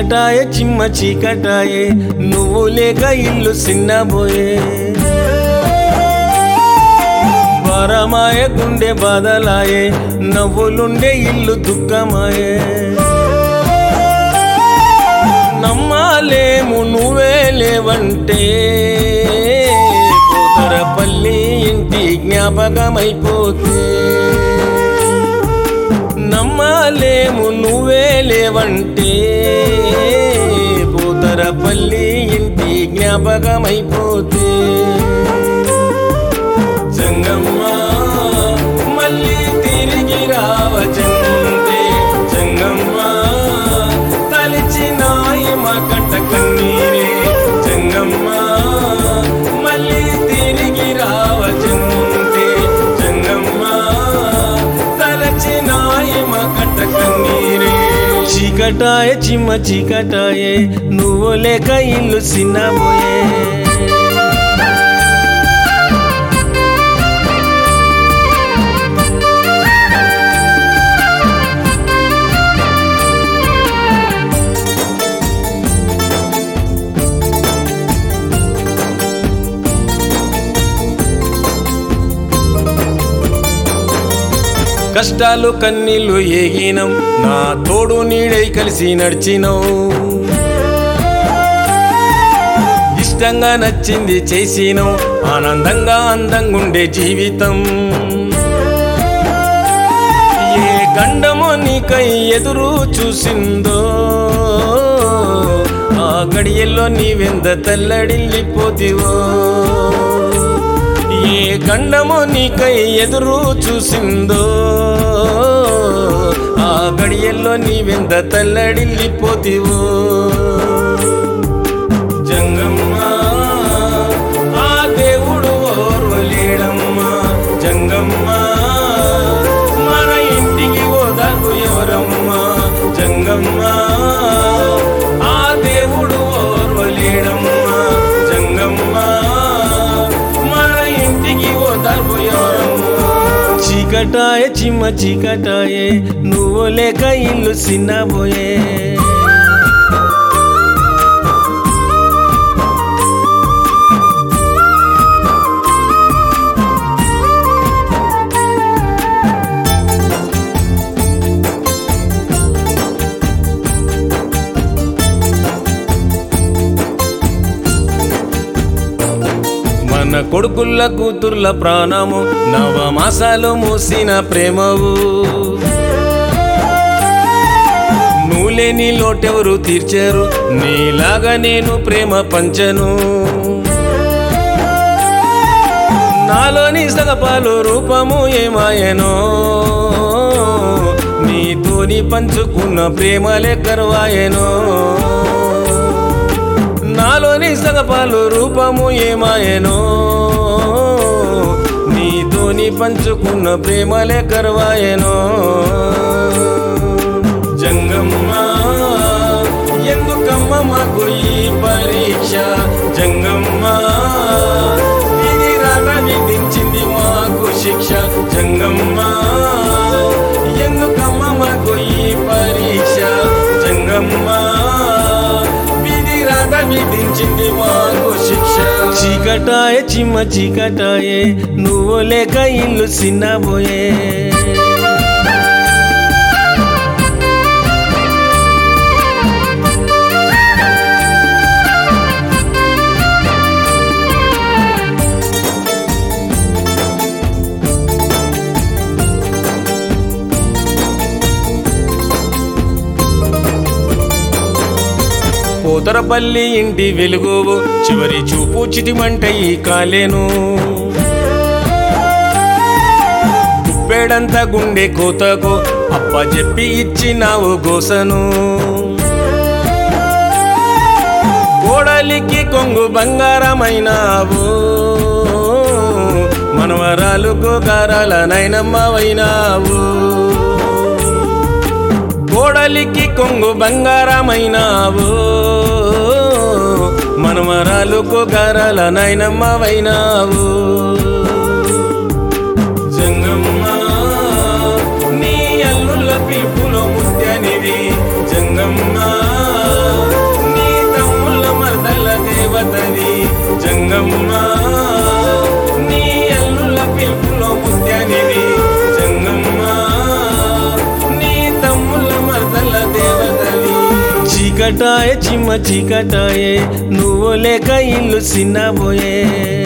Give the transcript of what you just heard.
చీకటాయ చిమ్మ చీకటాయే నువ్వు లేక ఇల్లు సిన్నబోయే భారమాయ గుండె బాధలాయే నవ్వులుండే ఇల్లు దుఃఖమాయే నమ్మాలేము నువ్వే లేవంటే కూతరపల్లి ఇంటి జ్ఞాపకమైపోతే నమ్మాలేము నువ్వే లేవంటే పూతరపల్లి ఇంటి జ్ఞాపకమైపోతే జంగమ్మ మళ్ళీ తిరిగి రావచంతే జంగమ్మ తలిచినాయి మా కంట కన్నీరే జంగమ్మ మళ్ళీ తిరిగి రావచంతే జంగమ్మ తలచినాయి మా కంట కన్నీరే చీకటాయ చిమ్మ చీకటాయే నువ్వు లేక ఇల్లు సిన్నబోయే కష్టాలు కన్నీళ్లు ఏగినం నా తోడు నీడై కలిసి నడిచినం ఇష్టంగా నచ్చింది చేసినం ఆనందంగా అందంగా ఉండే జీవితం ఏ గండమో నీకై ఎదురు చూసిందో ఆ గడియల్లో నీవెంద తల్లడిల్లిపోతివో ఏ గండమో నీకై ఎదురు చూసిందో ఆ గడియల్లో నీవెంద తల్లడిల్లిపోతివో జంగమ్మ ఆ దేవుడు ఓర్వలేడమ్మా జంగమ్మ మన ఇంటికి ఓదారు ఎవరమ్మా జంగమ్మ ఆ దేవుడు ఓర్వలేడమ్మా జంగమ్మ మన ఇంటికి ఓదారు ఎవరమ్మా చీకటాయ చిమ్మ చీకటాయే నువ్వు లేక ఇల్లు సిన్నబోయే మన కొడుకుల్ల కూతుర్ల ప్రాణము నవమాసాలు మూసిన ప్రేమవు నువ్వులేని లోటెవరు తీర్చారు నీలాగా నేను ప్రేమ పంచను నాలోని సగపాలు రూపము ఏమాయనో నీతోని పంచుకున్న ప్రేమలే కరువాయనో నాలోని సగపాలు రూపము ఏమాయనో నీతోని పంచుకున్న ప్రేమలే కరువాయనో జంగమ్మ ఎందుకమ్మ మాకు ఈ పరీక్ష జంగమ్మ ఇది రాత విధించింది మాకు శిక్ష జంగమ్మ ఎందుకమ్మ మాకు ఈ పరీక్ష జంగమ్మ విధి రాత విధించింది మాకు శిక్ష చీకటాయ చిమ్మ చీకటాయే నువ్వు లేక ఇల్లు సిన్నబోయే పోతరపల్లి ఇంటి వెలుగువు చివరి చూపు చిటిమంట ఈ కాలేను కుప్పెడంత గుండె కోతకు అప్ప చెప్పి ఇచ్చినావు గోసను కోడలికి కొంగు బంగారమైనావు మనవరాలుకు గారాల నైనమ్మవైనావు కోడలికి కొంగు బంగారమైనావు మనమరాలుకు గారాల నైనమ్మవైనావు జంగమ్మ నీ అల్లుల పిలుపులో ముత్యనివి జంగమ్మ చీకటాయే చిమ్మ చీకటాయే నువ్వు లేక ఇల్లు సిన్నబోయే